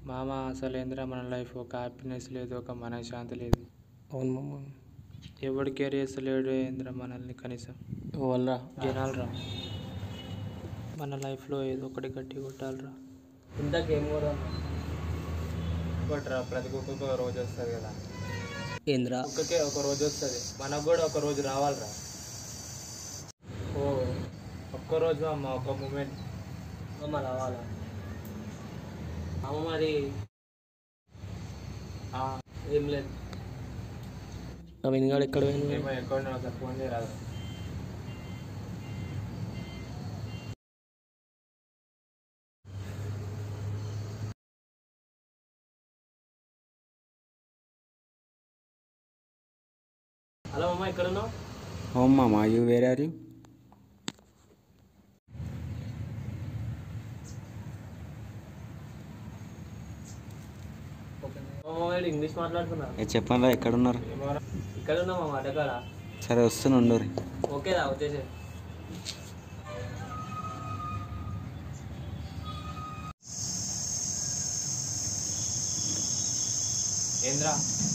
మామ అసలేంద్రా మన లైఫ్ ఒక హ్యాపీనెస్ లేదు ఒక మనశ్శాంతి లేదు అవును మామ ఎవడు కేర్ చేస్తలేడు ఏంద్రా మనల్ని కనీసం వాళ్ళ జనాలరా మన లైఫ్లో ఏదో ఒకటి గట్టి కొట్టాలిరా ఇంతకేం కూడా కొట్టరా ప్రతి కుక్కకి ఒక రోజు వస్తుంది కదా ఏంద్రా కుక్కకే ఒక రోజు వస్తుంది మనకు కూడా ఒక రోజు రావాలిరా ఓ ఒక్క రోజు అమ్మ ఒక మూమెంట్ అమ్మ రావాలా అమ్మ మరి ఏం లేదు ఆ వెనుగాడు ఎక్కడ పోయింది ఏమో ఎక్కడ ఒకసారి ఫోన్ చేయరాదు హలో అమ్మ ఎక్కడ ఉన్నావు హోమ్ మామ యూ వేర్ ఆర్ యూ అమ్మ వీడు ఇంగ్లీష్ మాట్లాడుతున్నా చెప్పండి రా ఎక్కడున్నారు ఇక్కడ ఉన్నావు అమ్మ అడ్డకాడ సరే వస్తున్నా ఓకేదా వచ్చేసి ఏంద్రా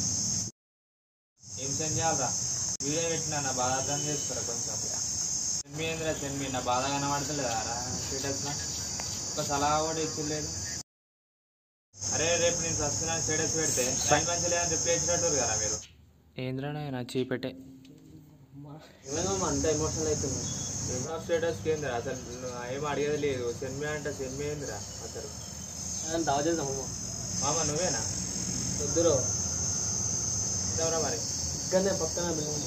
ఏం సెండ్ చేయాలరా వీడియో పెట్టినా నా బాధ అర్థం చేసుకోరా కొంచెం సెన్మి ఏంద్రా సెన్మి నా బాధ కనబడతలేదా రా స్టేటస్లో ఒక సలహా కూడా ఇచ్చలేదు అరే రేపు నేను వస్తున్నా స్టేటస్ పెడితే టైం మంచి లేదని రిప్లై ఇచ్చినట్టు కదా మీరు ఏంద్రా నా చీపెట్టే ఏమైందమ్మా అంత ఎమోషనల్ అవుతుంది ఏమో స్టేటస్కి ఏందిరా అసలు నువ్వు ఏం అడిగేది లేదు సెన్మి అంటే సెన్మి ఏందిరా అసలు దావ చేద్దామమ్మ మామ నువ్వేనా వద్దురో ఎవరా మరి ఇక్కడనే పక్కన బిల్డింగ్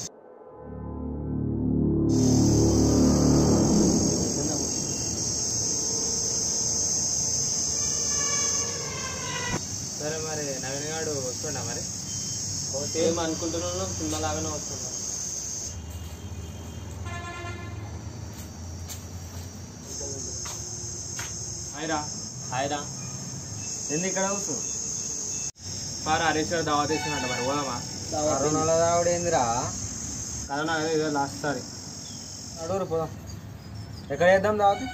సరే మరి నవీన్ గారు వస్తుండా మరి సేమ్ అనుకుంటున్నాను సినిమా లాగానే వస్తున్నా హాయ్రా హాయ్ రా ఎందుకు ఇక్కడ కూర్చో పారా హరీష్ గారు దావా తీసుకున్నట్ట మరి పోదామా కరోనాలో రావడం ఏందిరా కరోనా కదా ఇదే లాస్ట్ సారి అడుగురు పోదాం ఎక్కడ చేద్దాం దావతి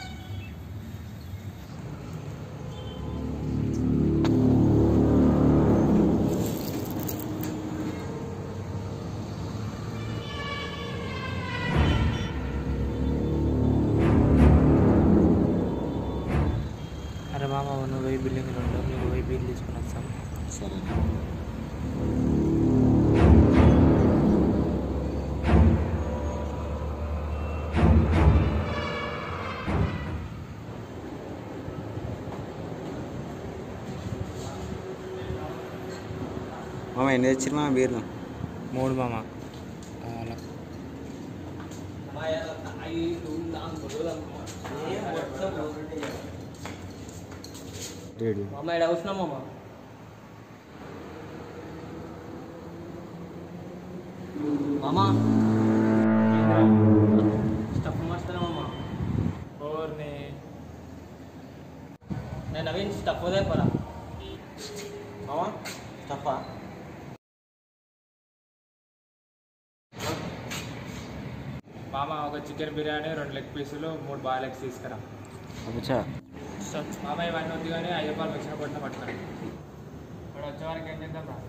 అరే మామ నువ్వు పోయి బిల్డింగ్ ఉండవు నీకు పోయి బిల్ తీసుకుని వస్తాం సరే మామ ఎన్ని తెచ్చిన మా బీర్లు మూడు మామ అలా ఏడు అమ్మ ఇక్కడ అవసరమమ్మ మామా స్టఫ్ మస్తానమ్మా ఓర్ని నేను నవీన్ స్టఫ్ అదే పరా మామ తప్ప మామ ఒక చికెన్ బిర్యానీ రెండు లెగ్ పీసులు మూడు బాయిల్ ఎగ్స్ తీసుకురా అచ్చా మామ ఇవన్నీ ఉంది కానీ ఐదు రూపాయలు వచ్చిన కొట్టిన పట్టుకురా ఇప్పుడు వచ్చే వరకు ఏం చేద్దాం రా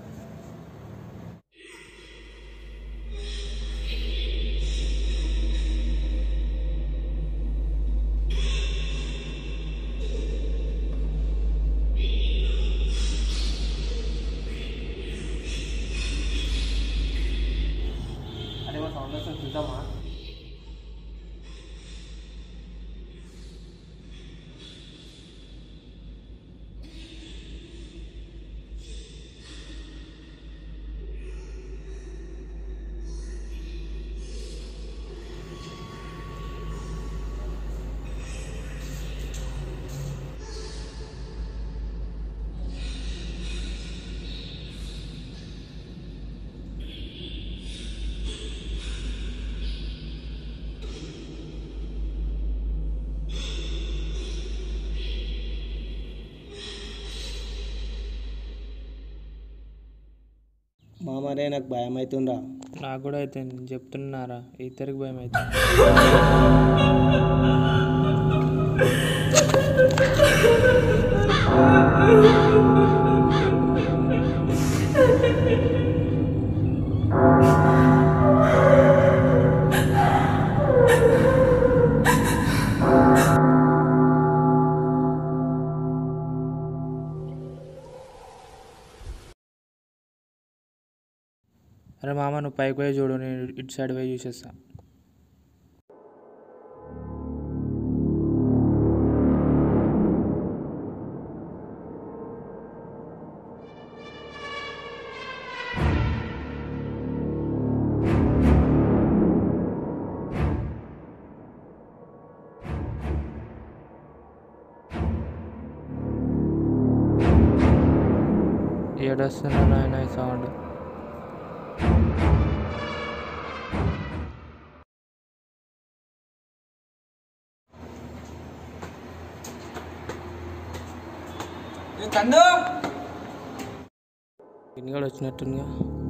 అదేమో సౌండ్ వస్తుంది చూద్దామా మామరే నాకు భయం అవుతుందా నాకు కూడా అయితే నేను చెప్తున్నారా ఇద్దరికి భయం అయితే ఆ అరే మామ నువ్వు పైకి పోయి చూడు నేను ఇటు సైడ్ పోయి చూసేస్తా ఏడొస్తున్నా నాయన ఈ సౌండ్ కందు పిన్ని కూడా వచ్చినట్టుందిగా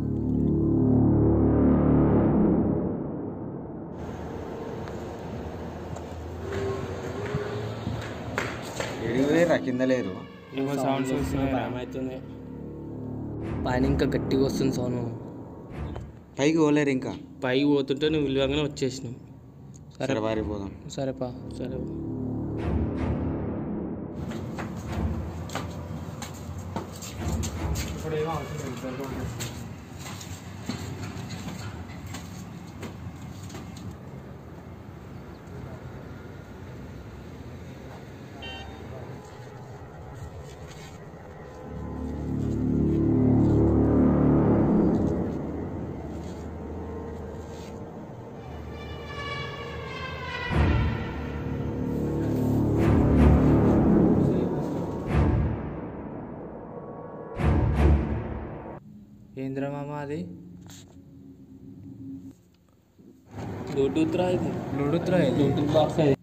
ఎడిగిపోయారా కింద లేరు ఏమో సౌండ్స్ వస్తున్నాయి భయం అవుతుంది పైన ఇంకా గట్టిగా వస్తుంది సౌండ్ పైకి పోలేరు ఇంకా పైకి పోతుంటే నువ్వు విలువగానే వచ్చేసినావు సరే పారిపోదాం సరేపా సరే ఇప్పుడు ఏమో అవసరం లేదు ఏంద్రా మామ అది బ్లూటూత్ రా ఇది బ్లూటూత్ రా ఇది బ్లూటూత్ బాక్స్ అది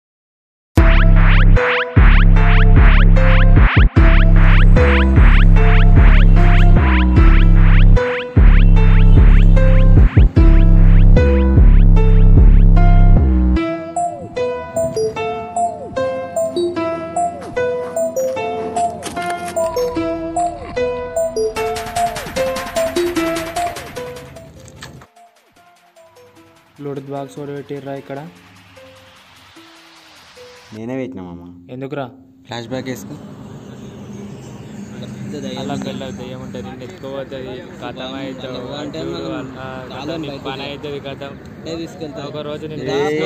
బ్లూటూత్ బాక్స్ కూడా పెట్టిర్రా ఇక్కడ నేనే పెట్టినా మామ ఎందుకురా ఫ్లాష్ బ్యాక్ వేసుకో అలా కల్లా దయ్యం ఉంటుంది నిన్ను ఎత్తుకోపోతుంది కథం అవుతావు పని అవుతుంది కథం ఒక రోజు నేను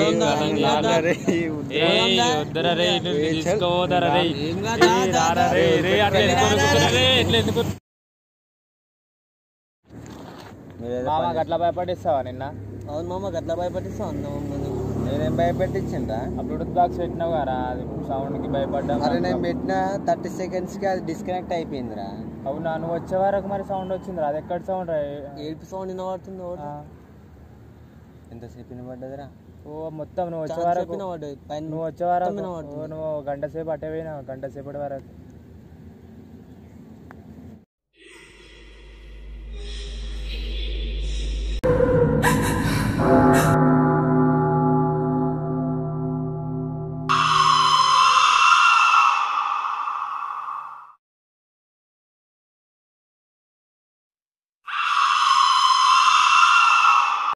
వద్దరా రే నువ్వు తీసుకోపోతారా రే ఏయ్, రారా రే రే అట్లా ఎందుకు ఉరుకుతున్నా రే? ఇట్లా ఎందుకు మామ అట్లా భయపడిస్తావా నిన్న అవును మామ గట్ల భయపడిస్తా అన్నావు నేనేం భయపెట్టించిండ్రా ఆ బ్లూటూత్ బాక్స్ పెట్టినావు కదా అది సౌండ్కి భయపడ్డా అరే నేను పెట్టిన థర్టీ సెకండ్స్కి అది డిస్కనెక్ట్ అయిపోయిందిరా అవునా నువ్వు వచ్చే వరకు మరి సౌండ్ వచ్చింది అది ఎక్కడ సౌండ్ రా ఏడుపు సౌండ్ వినబడుతుంది ఒకటి. ఆ. ఎంతసేపు వినబడ్డదిరా ఓ మొత్తం నువ్వు వచ్చే చాలా వరకు సేపు వినబడ్డది. పైన నువ్వు వచ్చే వరకు మొత్తం వినబడుతుంది. ఓ నువ్వు గంట సేపు అట్టే పోయినావు గంట సేపటి వరకు